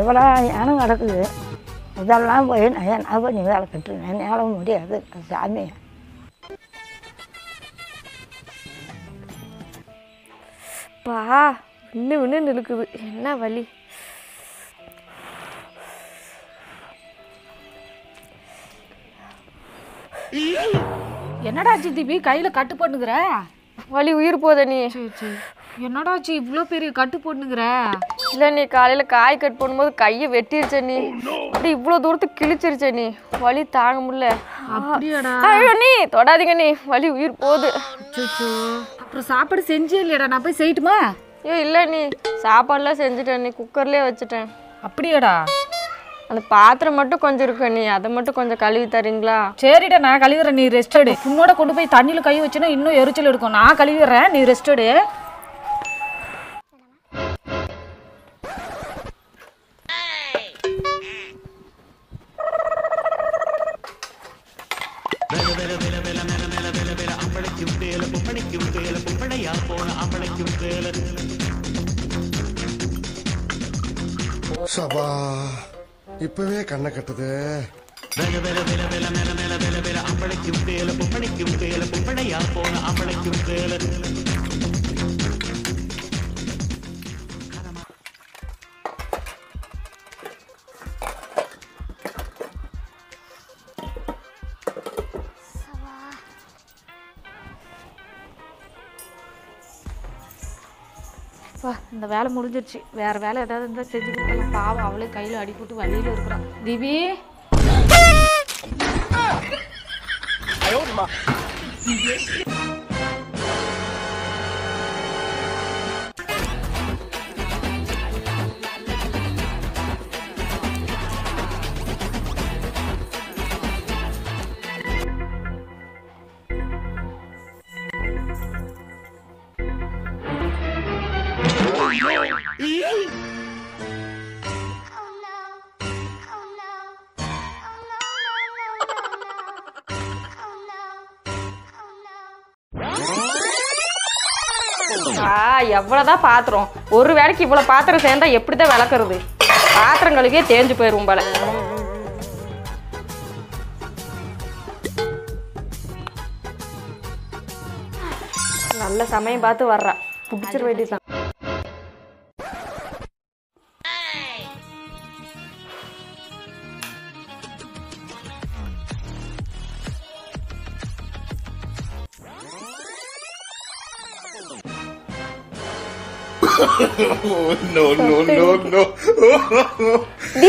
எவ்வளோ யானம் கிடக்குது இதெல்லாம் போய் நான் என்ன பண்ணி வேலை கட்டுறேன் என்னால் முடியாது சாமி பா விண்ணு விண்ணு இழுக்குது என்ன வலி என்னடாச்சு தீபி கையில கட்டு போட்டுங்கிற வலி உயிர் போத நீ சரி சரி என்னடாச்சு இவ்வளோ பெரிய கட்டு போட்டுங்கிற இல்லை நீ காலையில் காய் கட் பண்ணும்போது கையை வெட்டிருச்ச நீ அப்படி இவ்வளோ தூரத்துக்கு கிழிச்சிருச்ச நீ வலி தாங்க முடியல அப்படியாடா ஐயோ நீ தொடாதீங்க நீ வலி உயிர் போகுது அச்சோ அப்புறம் சாப்பாடு செஞ்சே இல்லையாடா நான் போய் செய்யட்டுமா ஐயோ இல்லை நீ சாப்பாடுலாம் செஞ்சுட்டேன் நீ குக்கர்லேயே வச்சுட்டேன் அப்படியாடா அந்த பாத்திரம் மட்டும் கொஞ்சம் இருக்கு நீ அதை மட்டும் கொஞ்சம் கழுவி தரீங்களா சரிடா நான் கழுவிடுறேன் நீ ரெஸ்ட் எடு உன்னோட கொண்டு போய் தண்ணியில் கை வச்சுன்னா இன்னும் எரிச்சல் எடுக்கும் நான் கழுவிடுறேன் நீ ரெஸ்ட் எடு சபா இப்பவே கண்ணை கட்டுது அப்பா இந்த வேலை முடிஞ்சிருச்சு வேற வேலை ஏதாவது இருந்தால் செஞ்சு கொடுக்கலாம் பாவம் அவளே கையில் அடி போட்டு வழியில் இருக்கிறான் தீபி ஆ எவ்வளோதான் பாத்திரம் ஒரு வேளைக்கு இவ்வளோ பாத்திரம் சேர்ந்தா எப்படி தான் விளக்குறது பாத்திரம் கழுவியே தேஞ்சு போயிடும் போல நல்ல சமயம் பார்த்து வர்றா பிடிச்சிட வேண்டியதுதான் no, no, no, no.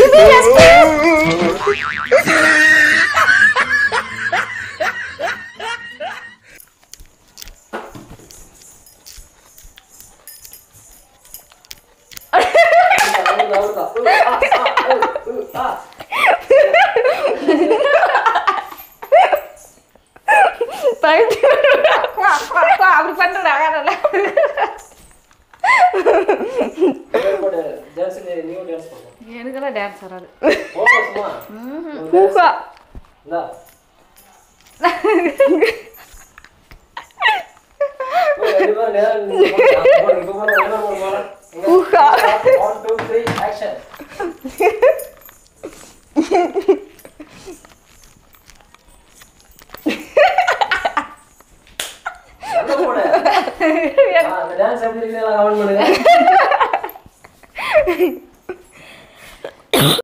அப்படி பண்ணுறாங்க எனக்கெல்லாம் டான்ஸ் வராது பூக்கா பூக்கா டான்ஸ் எப்படி இருக்கு கமெண்ட் பண்ணுங்க